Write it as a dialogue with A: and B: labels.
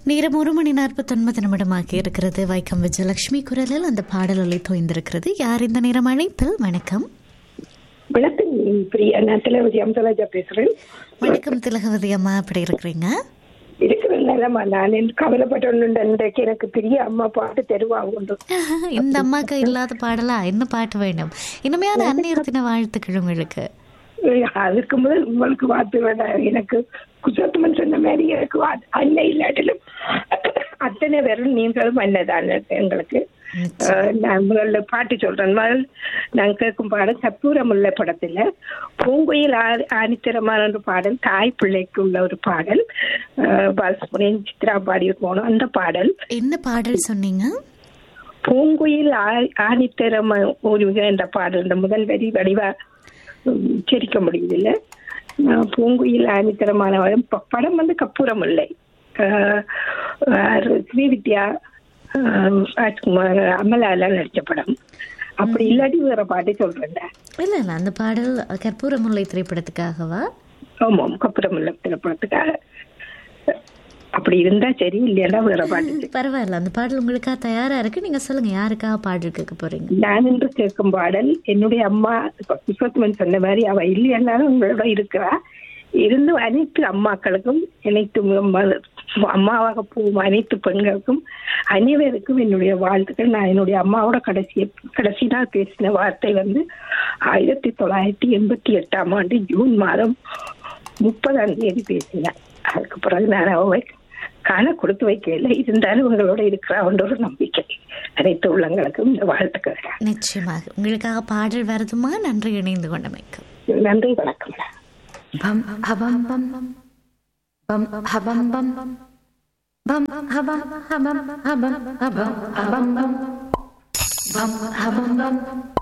A: நேரம் ஒரு மணி நாற்பத்தொன்பது நிமிடமாக இருக்கிறது வைக்கம் விஜயலட்சுமி குரலில் அந்த பாடல் ஒலி தோய்ந்திருக்கிறது யார் இந்த நேரம் அழைப்பில் வணக்கம்
B: வணக்கம் பிரியா நான் திலவதி அம்சராஜா பேசுறேன்
A: வணக்கம் திலகவதி அம்மா எப்படி இருக்கிறீங்க
B: இருக்கிற நிலமா நான் என்று கவலைப்பட்டு இன்றைக்கு எனக்கு பெரிய அம்மா பாட்டு தெருவாங்க
A: இந்த அம்மாக்கு இல்லாத பாடலா என்ன பாட்டு வேண்டும் இனிமையான அந்நியர் தின வாழ்த்துக்கள் உங்களுக்கு
B: அதுக்கு முதல் உங்களுக்கு வாழ்த்து வேண்டாம் எனக்கு குசத்துமன் சொன்ன மாதிரி எனக்கு வா- அன்னை இல்லாட்டிலும் அத்தனை பேரும் நீங்களும் அன்னைதான் எங்களுக்கு அஹ், நான் முதல்ல பாட்டு சொல்றேன் முதல் நான் கேட்கும் பாடல் சப்பூரமுள்ள படத்துல பூங்குயில் ஆ- ஆணித்தரமான ஒரு பாடல் தாய் பிள்ளைக்கு உள்ள ஒரு பாடல் அஹ், பாலசுப்ரமணியன் சித்ரா பாடி போனோம் அந்த பாடல்
A: என்ன பாடல் சொன்னீங்க
B: பூங்குயில் ஆ- ஆணித்தரம ஒரு என்ற பாடல் இந்த முதல் வரி வடிவா உம், உச்சரிக்க முடியுதில்ல அஹ், பூங்குயில் ஆணித்தரமான வரும். ப- படம் வந்து கப்பூரம் இல்லை அஹ், அஹ், ஸ்ரீவித்யா அஹ், ராஜ்குமார் அமலாலாம் நடிச்ச படம் அப்படி இல்லாட்டி வேற பாட்டு சொல்றேன்
A: இல்ல இல்ல அந்த பாடல் கற்பூர முல்லை திரைப்படத்துக்காகவா
B: ஆமாம் கப்பூரம் இல்லை திரைப்படத்துக்காக அப்படி இருந்தா சரி இல்லையா வேற பாட்டு
A: பரவாயில்ல அந்த பாடல் உங்களுக்காக தயாரா இருக்கு நீங்க சொல்லுங்க யாருக்காக பாடல் கேட்க போறீங்க
B: நான் என்று கேட்கும் பாடல் என்னுடைய அம்மா விஸ்வத்மன் சொன்ன மாதிரி அவ இல்லையானாலும் உங்களோட இருக்கிறா இருந்து அனைத்து அம்மாக்களுக்கும் அனைத்து ம- அம்மாவாக போகும் அனைத்து பெண்களுக்கும் அனைவருக்கும் என்னுடைய வாழ்த்துக்கள் நான் என்னுடைய அம்மாவோட கடைசி கடைசி நாள் பேசின வார்த்தை வந்து ஆயிரத்தி தொள்ளாயிரத்தி எண்பத்தி எட்டாம் ஆண்டு ஜூன் மாதம் முப்பதாம் தேதி பேசினேன் அதுக்கு பிறகு நான் அவ காண கொடுத்து வைக்கல இருந்தாலும் உங்களோட இருக்கிறான்ற ஒரு நம்பிக்கை அனைத்து உள்ளங்களுக்கும் இந்த வாழ்த்துக்கள்
A: நிச்சயமாக உங்களுக்காக பாடல் வருதுமா நன்றி இணைந்து கொண்டமைக்கு
B: நன்றி வணக்கம்
C: Bum habum bum bum bum habum bum bum bum habum habum habum habum habum bum bum habum bum